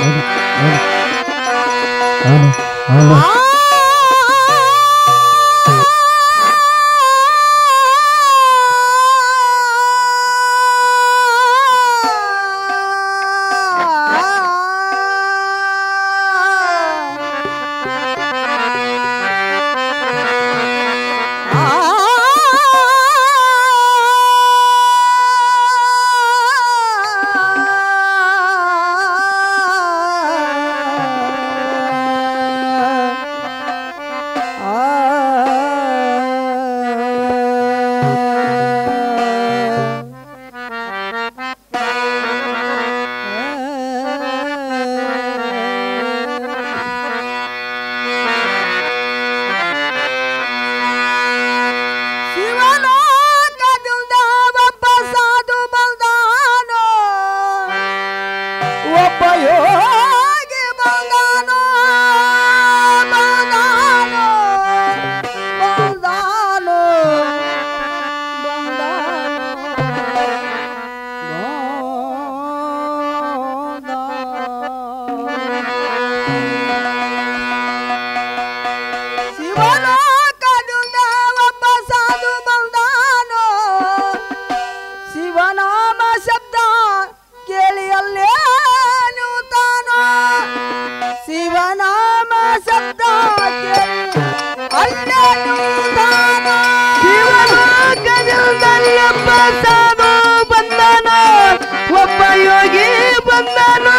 ಶಿವಲೋಕದಿಂದ ಒಬ್ಬ ಸಾಧು ಬಂದಾನೋ ಒಬ್ಬ ಯೋಗಿ ಬಂದಾನೋ ಬಂದಾನೋ ಬಂದಾನೋ ಶಿವಲೋಕದಿಂದ ಒಬ್ಬ ಸಾಧು ಬಂದಾನೋ ಶಿವನಾಮ ಶಬ್ದ ಕೇಳಿ ಅಲ್ಲೇ ನೂತಾನೋ ಶಿವನಾಮ ಶಬ್ದ ಕೇಳಿ ಅಲ್ಲೇ ನೂತಾನೋ ಶಿವಲೋಕದಿಂದಲ್ಲೊಬ್ಬ ಸಾಧು ಬಂದನು ಒಬ್ಬ ಯೋಗಿ ಬಂದನು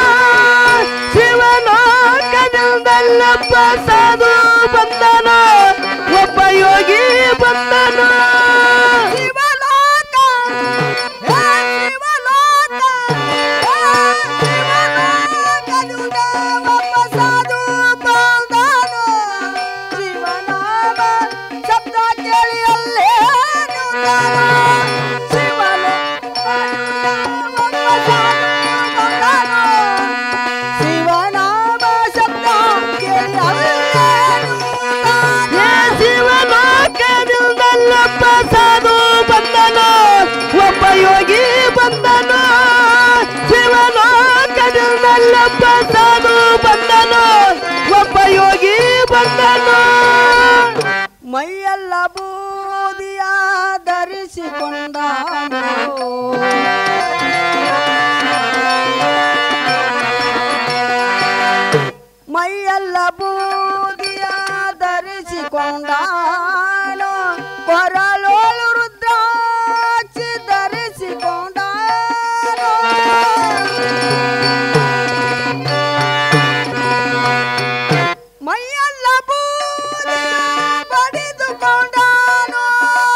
ಶಿವಲೋಕದಿಂದಲ್ಲೊಬ್ಬ ಸಾಧು ಬಂದನು ಒಬ್ಬ ಯೋಗಿ ಬಂದನು ಶಿವಲೋಕ ಹೇ ಶಿವಲೋಕ ಹೇ ಶಿವಲೋಕದಿಂದ ಒಬ್ಬ ಸಾಧು ಬಂದಾನೋ ಶಿವನಾಮ ಶಬ್ದ ಕೇಳಿ ಅಲ್ಲೇ ನೂತಾನೋ ಶಿವಲೋಕದಿಂದ ಒಬ್ಬ ಸಾಧು ಬಂದಾನೋ ಶಿವನಾಮ ಶಬ್ದ ಕೇಳಿ ಅಲ್ಲೇ ನೂತಾನೋ ಹೇ ಶಿವಲೋಕದಿಂದಲ್ಲೊಬ್ಬ ಸಾಧು ಬಂದನು ಒಬ್ಬ ಯೋಗಿ ಬಂದನು ಶಿವಲೋಕದಿಂದಲ್ಲೊಬ್ಬ ಸಾಧು ಬಂದನು ಒಬ್ಬ ಯೋಗಿ ಬಂದನು ಮೈಯೆಲ್ಲ ಬೂದಿಯ ಧರಿಸಿಕೊಂಡಾನು ಮೈಯೆಲ್ಲ ಬೂದಿಯ ಧರಿಸಿಕೊಂಡಾನು ಕೊರಳೋಳು ರುದ್ರಾಕ್ಷಿ ಧರಿಸಿಕೊಂಡಾನು ಮೈಯೆಲ್ಲ ಬೂದಿ ಬಡಿದುಕೊಂಡಾನು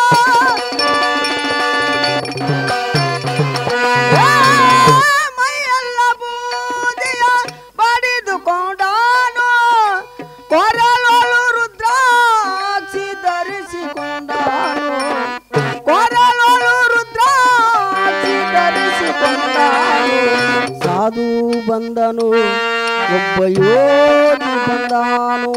ಏ, ಮೈಯೆಲ್ಲ ಬೂದಿಯ ಬಡಿದುಕೊಂಡಾನು ಕೊರಳೊಳು ರುದ್ರಾಕ್ಷಿ ಧರಿಸಿಕೊಂಡಾನು ಕೊರಳೊಳು ರುದ್ರಾಕ್ಷಿ ಧರಿಸಿಕೊಂಡಾನು ಸಾಧು ಬಂದನು ಒಬ್ಬ ಯೋಗಿ ಬಂದಾನು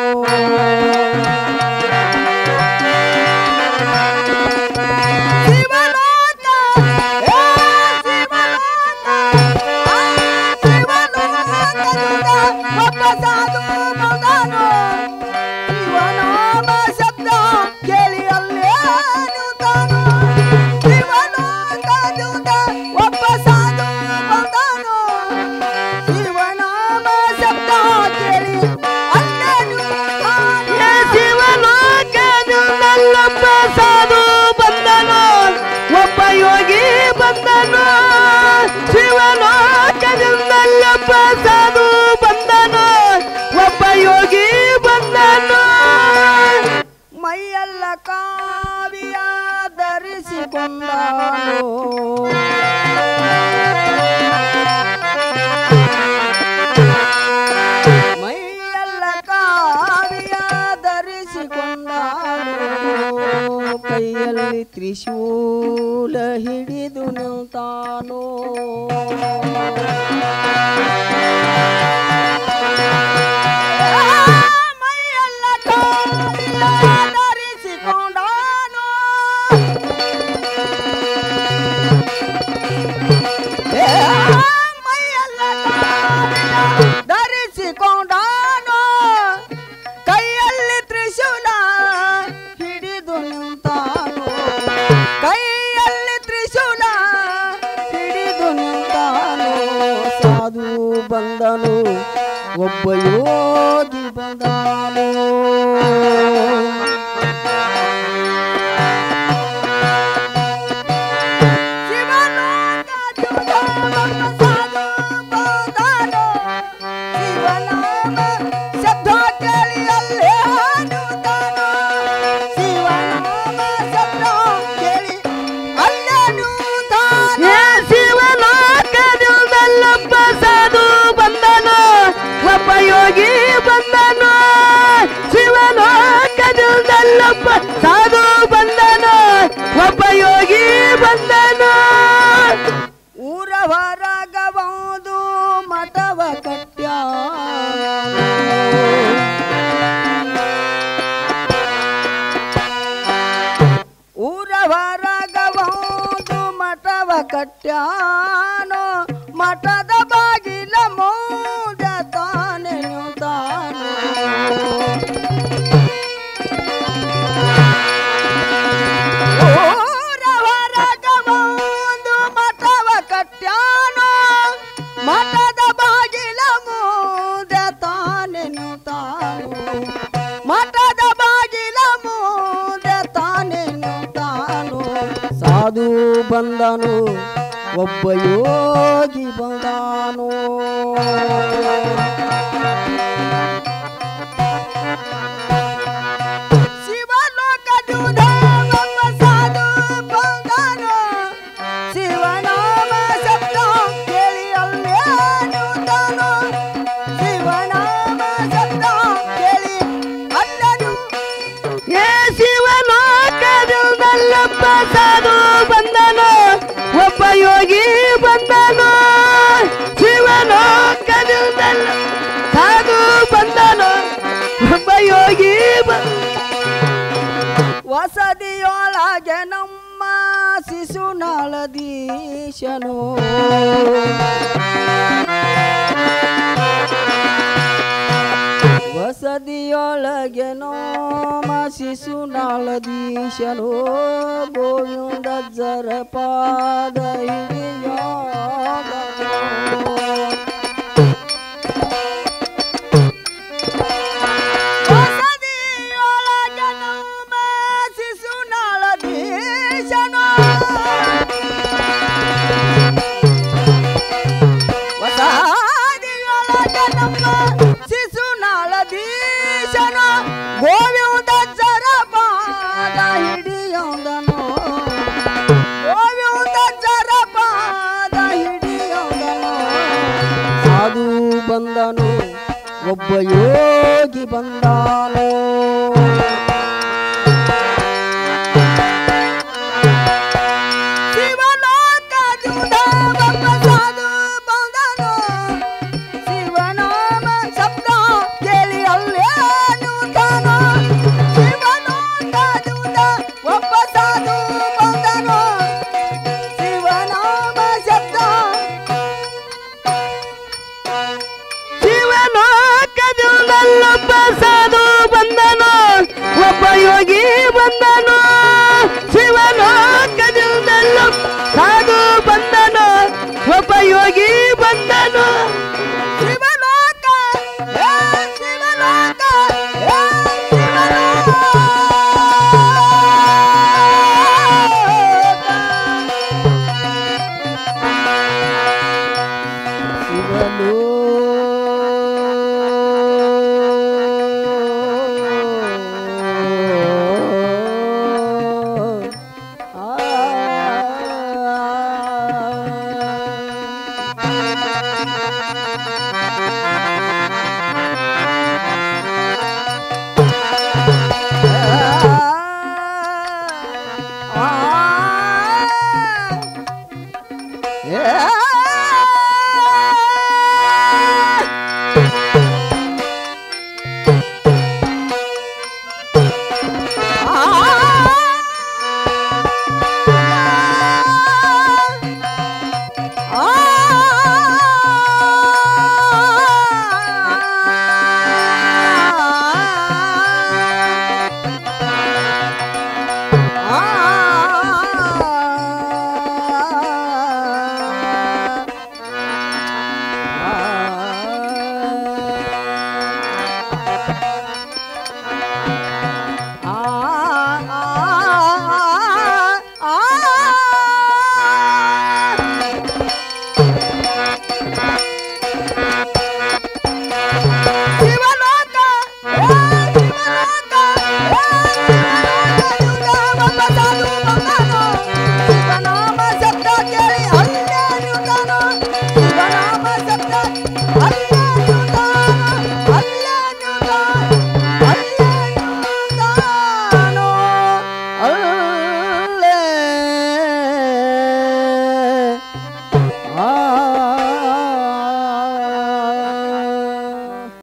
ಶಿವಲೋಕ ಏ ಶಿವಲೋಕ ಆ ಶಿವಲೋಕದಿಂದ ಒಬ್ಬ ಸಾಧು ಬಂದಾನು ಶಿವನಾಮ ಶಬ್ದ ಕೇಳಿ ಅಲ್ಲೇ ನೂತಾನು ಶಿವಲೋಕದಿಂದ ಒಬ್ಬ ಸಾಧು ಬಂದಾನು ಶಿವನಾಮ ಶಬ್ದ ಕೇಳಿ ಅಲ್ಲೇ ನೂತಾನು ಹೇ ಶಿವಲೋಕದಿಂದಲ್ಲೊಬ್ಬ ಸಾಧು ಬಂದನು ಒಬ್ಬ ಯೋಗಿ ಬಂದನು ಶಿವಲೋಕದಿಂದಲ್ಲೊಬ್ಬ ಸಾಧು ಬಂದನು ಒಬ್ಬ ಯೋಗಿ ಬಂದನು ಮೈಯೆಲ್ಲ ಕಾವಿಯ ಧರಿಸಿಕೊಂಡಾನು ಮೈಯೆಲ್ಲ ಕಾವಿಯ ಧರಿಸಿಕೊಂಡಾನು ಕೈಯಲ್ಲಿ ತ್ರಿಶೂಲ ಹಿಡಿದು ನಿಂತಾನು ಮೈಯೆಲ್ಲ ಕಾವಿಯ ಧರಿಸಿಕೊಂಡಾನು ಏ, ಮೈಯೆಲ್ಲ ಕಾವಿಯ ಎನಿಸಿಕೊಂಡಾನು ಕೈಯಲ್ಲಿ ತ್ರಿಶೂಲ ಹಿಡಿದು ನಿಂತಾನು ಕೈಯಲ್ಲಿ ತ್ರಿಶೂಲ ಹಿಡಿದು ನಿಂತಾನು ಸಾಧು ಬಂದನು ಒಬ್ಬ ಯೋಗಿ ಬಂದನು ಶಿವಲೋಕ ಜುಡಾವನ ಸಾಧು ಬಂದನು. ಶಿವನಾಮ ಶಬ್ದ ಕೇಳಿ ಅಲ್ಲೇ ಹಾಡುತ್ತಾನು. ಶಿವನಾಮ ಶಬ್ದ ಕೇಳಿ ಅಲ್ಲೇ ನೂತಾನು. ಏ ಶಿವಲೋಕದಿಂದಲ್ಲೊಬ್ಬ ಸಾಧು ಬಂದನು ಒಬ್ಬ ಯೋಗಿ ಬಂದನು ಶಿವಲೋಕದಿಂದಲ್ಲೊಬ್ಬ ಸಾಧು ಬಂದನು ಒಬ್ಬ ಯೋಗಿ ಬಂದನು ಊರ ಹೊರಗಬಹುದು ಮಠವ ಕಟ್ಯ ಊರ ಹೊರಗಬಹುದು ಮಠವ ಕಟ್ಯಾನೋ ಮಠದ ಬಾಗಿಲ ಮೌದ ತಾನೆ ತಾನು ಊರ ಹೊರಗಬಹುದು ಮಠವ ಕಟ್ಯಾನೋ ಮಠದ ಬಾಗಿಲ ಮೂದ ತಾನೆನು ತಾನು ಮಠದ ಬಾಗಿಲ ಮೂದ ತಾನೆನು ತಾನು ಸಾಧು ಬಂದನು ಒಬ್ಬ ಯೋಗಿ ಬಂದಾನು ಶಿವಲೋಕ ಒಬ್ಬ ಸಾಧು ಬಂದನು ಶಿವನಾಮ ಶಬ್ದ ಕೇಳಿ ಅಲ್ಲೇ ನೂತನು ಶಿವನಾಮ ಶಬ್ದ ಕೇಳಿ ಅಲ್ಲನು ಏ ಶಿವಲೋಕದಿಂದಲ್ಲೊಬ್ಬ ಸಾಧು ಬಂದನು ಒಬ್ಬ ಯೋಗಿ ಬಂದನು ಶಿವಲೋಕದಿಂದಲ್ಲ ಸಾಧು ಬಂದನು ಒಬ್ಬ ಯೋಗಿ ಬಂದ ವಸದಿಯೊಳಗೆ ನಮ್ಮ ಶಿಶುನಾಳದೀಶನು ವಸದಿಯೊಳಗೆ ನಮ್ಮ ಶಿಶುನಾಳದೀಶನು ಗೋವಿಂದ ಜರಪಾದ ಹಿಡಿಯೋದನು. ವಸದಿಯೊಳಗೆ ನಮ್ಮ ಶಿಶುನಾಳದೀಶನು ವಸದಿಯೊಳಗೆ ನಮ್ಮ ಶಿಶುನಾಳದೀಶನು ಗೋವಿಂದ ಜರಪಾದ ಹಿಡಿಯೋದನು ಗೋವಿಂದ ಜರಪಾದ ಹಿಡಿಯೋದನು ಸಾಧು ಬಂದನು ಒಬ್ಬ ಯೋಗಿ ಬಂದಾನು ಶಿವಲೋಕದಿಂದ ಒಬ್ಬ ಸಾಧು ಬಂದನು ಶಿವನಾಮ ಶಬ್ದ ಕೇಳಿ ಅಲ್ಲೇ ನೂತನು ಶಿವಲೋಕದಿಂದ ಒಬ್ಬ ಸಾಧು ಬಂದನು ಶಿವನಾಮ ಶಬ್ದ ಶಿವಲೋಕದಿಂದಲ್ಲೊಬ್ಬ ಸಾಧು ಬಂದನು ಒಬ್ಬ ಯೋಗಿ ಬಂದನು ಶಿವಲೋಕದಿಂದಲ್ಲ ಸಾಧು ಬಂದನು ಒಬ್ಬ ಯೋಗಿ ಬಂದನು ಶಿವಲೋಕ ಹೇ ಶಿವಲೋಕ ಹೇ ಶಿವಲೋಕ ಶಿವನು